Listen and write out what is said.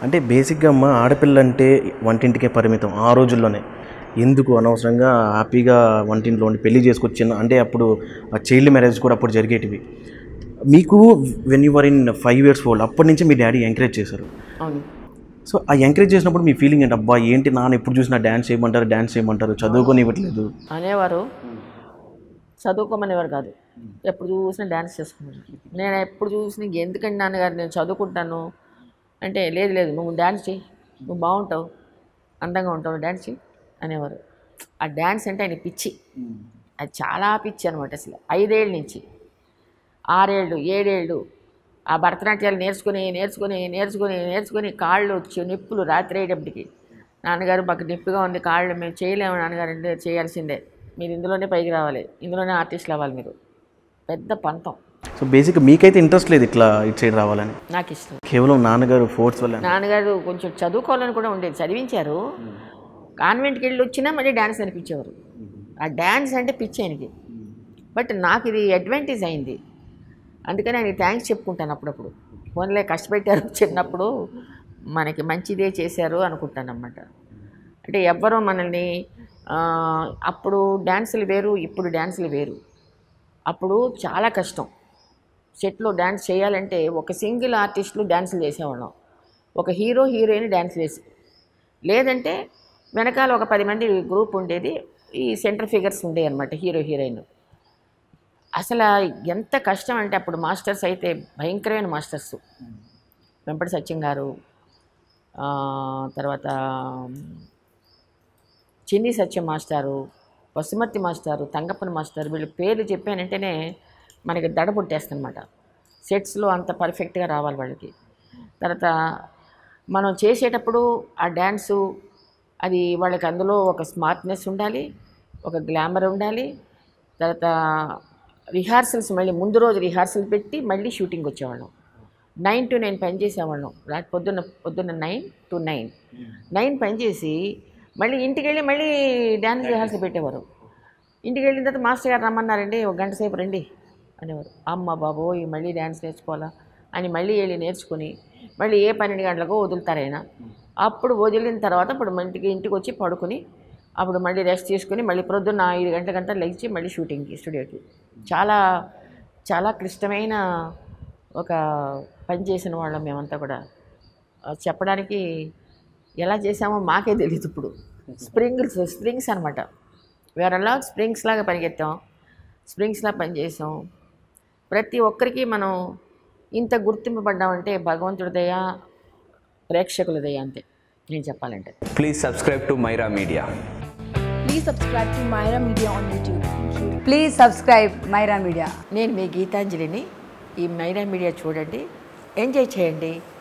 అంటే బేసిక్గా అమ్మ ఆడపిల్ల అంటే వంటింటికే పరిమితం ఆ రోజుల్లోనే ఎందుకు అనవసరంగా హ్యాపీగా వంటింట్లో ఉండి పెళ్లి చేసుకొచ్చిన అంటే అప్పుడు చైల్డ్ మ్యారేజ్ కూడా అప్పుడు జరిగేటివి మీకు when you're in five years old అప్పటి నుంచి మీ డాడీ ఎంకరేజ్ చేశారు అవును సో ఆ ఎంకరేజ్ చేసినప్పుడు మీ ఫీలింగ్ ఏంటి అబ్బా ఏంటి నాన్న ఎప్పుడు చూసినా డ్యాన్స్ చేయమంటారు డ్యాన్స్ చేయమంటారు చదువుకొని ఇవ్వట్లేదు అనేవారు చదువుకోమనేవారు కాదు ఎప్పుడు చూసినా డ్యాన్స్ చేసుకున్నాను నేను ఎప్పుడు చూసినా ఎందుకండి నాన్నగారు నేను చదువుకుంటాను అంటే లేదు లేదు నువ్వు డ్యాన్స్ చెయ్యి నువ్వు బాగుంటావు అందంగా ఉంటావు డ్యాన్స్ చెయ్యి అనేవారు ఆ డ్యాన్స్ అంటే ఆయన పిచ్చి అది చాలా పిచ్చి అనమాట అసలు ఐదేళ్ళ నుంచి ఆరేళ్ళు ఏడేళ్ళు ఆ భరతనాట్యాలు నేర్చుకుని నేర్చుకుని నేర్చుకుని నేర్చుకుని కాళ్ళు వచ్చి నొప్పులు రాత్రి అయ్యేటప్పటికి నాన్నగారు మాకు నొప్పిగా ఉంది కాళ్ళు మేము చేయలేము నాన్నగారు అంటే చేయాల్సిందే మీరు ఇందులోనే పైకి రావాలి ఇందులోనే ఆర్టిస్టులు అవ్వాలి మీరు పెద్ద పంతం సో బేసిక్గా మీకైతే ఇంట్రెస్ట్ లేదు ఇట్లా ఇటు సైడ్ రావాలని నాకు ఇష్టం కేవలం నాన్నగారు ఫోర్స్ వల్ల నాన్నగారు కొంచెం చదువుకోవాలని కూడా ఉండేది చదివించారు కాన్వెంట్కి వెళ్ళి వచ్చినా మళ్ళీ డ్యాన్స్ అనిపించేవారు ఆ డ్యాన్స్ అంటే పిచ్చి ఆయనకి బట్ నాకు ఇది అడ్వాంటేజ్ అయింది అందుకని ఆయనకి థ్యాంక్స్ చెప్పుకుంటాను అప్పుడప్పుడు ఫోన్లే కష్టపెట్టారు చిన్నప్పుడు మనకి మంచిదే చేశారు అనుకుంటాను అన్నమాట అంటే ఎవ్వరూ మనల్ని ఆ, అప్పుడు డ్యాన్సులు వేరు ఇప్పుడు డ్యాన్సులు వేరు అప్పుడు చాలా కష్టం సెట్లో డ్యాన్స్ చేయాలంటే ఒక సింగిల్ ఆర్టిస్టులు డ్యాన్సులు చేసేవాళ్ళం ఒక హీరో హీరోయిన్ డ్యాన్స్ వేసి లేదంటే వెనకాల ఒక పది మంది గ్రూప్ ఉండేది ఈ సెంటర్ ఫిగర్స్ ఉండేవి అనమాట హీరో హీరోయిన్ అసలు ఎంత కష్టం అంటే అప్పుడు మాస్టర్స్ అయితే భయంకరమైన మాస్టర్స్ వెంపటి సత్యం గారు ఆ, తర్వాత చిన్ని సత్యం మాస్టారు వసుమతి మాస్టారు తంగప్పని మాస్టారు వీళ్ళ పేర్లు చెప్పానంటేనే మనకి దడ పుట్టేస్తుందన్నమాట సెట్స్లో అంత పర్ఫెక్ట్గా రావాలి వాళ్ళకి తర్వాత మనం చేసేటప్పుడు ఆ డ్యాన్సు అది వాళ్ళకి అందులో ఒక స్మార్ట్నెస్ ఉండాలి ఒక గ్లామర్ ఉండాలి తర్వాత రిహార్సల్స్ మళ్ళీ ముందు రోజు రిహార్సల్ పెట్టి మళ్ళీ షూటింగ్ వచ్చేవాళ్ళం నైన్ టు నైన్ పని చేసేవాళ్ళం రాత్రి పొద్దున్న పొద్దున్న నైన్ టు నైన్ నైన్ పని చేసి మళ్ళీ ఇంటికి వెళ్ళి మళ్ళీ డ్యాన్స్ రిహార్సల్ పెట్టేవారు ఇంటికి వెళ్ళిన తర్వాత మాస్టర్ గారు రమ్మన్నారండి ఒక గంట సేపు రండి అనేవారు అమ్మ బాబోయ్ మళ్ళీ డ్యాన్స్ నేర్చుకోవాలా అని మళ్ళీ వెళ్ళి నేర్చుకుని మళ్ళీ ఏ పన్నెండు గంటలకు వదులుతారైనా అప్పుడు వదిలిన తర్వాత ఇప్పుడు ఇంటికి ఇంటికి వచ్చి పడుకుని అప్పుడు మళ్ళీ రెస్ట్ తీసుకుని మళ్ళీ ప్రొద్దున్న ఐదు గంటల గంట లెగిచి మళ్ళీ షూటింగ్కి స్టూడియోకి చాలా చాలా క్లిష్టమైన ఒక పని చేసిన వాళ్ళం మేమంతా కూడా ఆ, చెప్పడానికి ఎలా చేసామో మాకే తెలియదు ఇప్పుడు స్ప్రింగ్స్ స్ప్రింగ్స్ అనమాట వేరలా స్ప్రింగ్స్ లాగా పరిగెత్తాం స్ప్రింగ్స్లా పనిచేసాం ప్రతి ఒక్కరికి మనం ఇంత గుర్తింపు పడ్డామంటే భగవంతుడి దయ ప్రేక్షకుల దయ అంతే నేను చెప్పాలంటే Please subscribe to Myra Media. Please subscribe to Myra Media on YouTube. Thank you. Please subscribe Maira media నేను మీ గీతాంజలిని ఈ మైరా మీడియా చూడండి ఎంజాయ్ చేయండి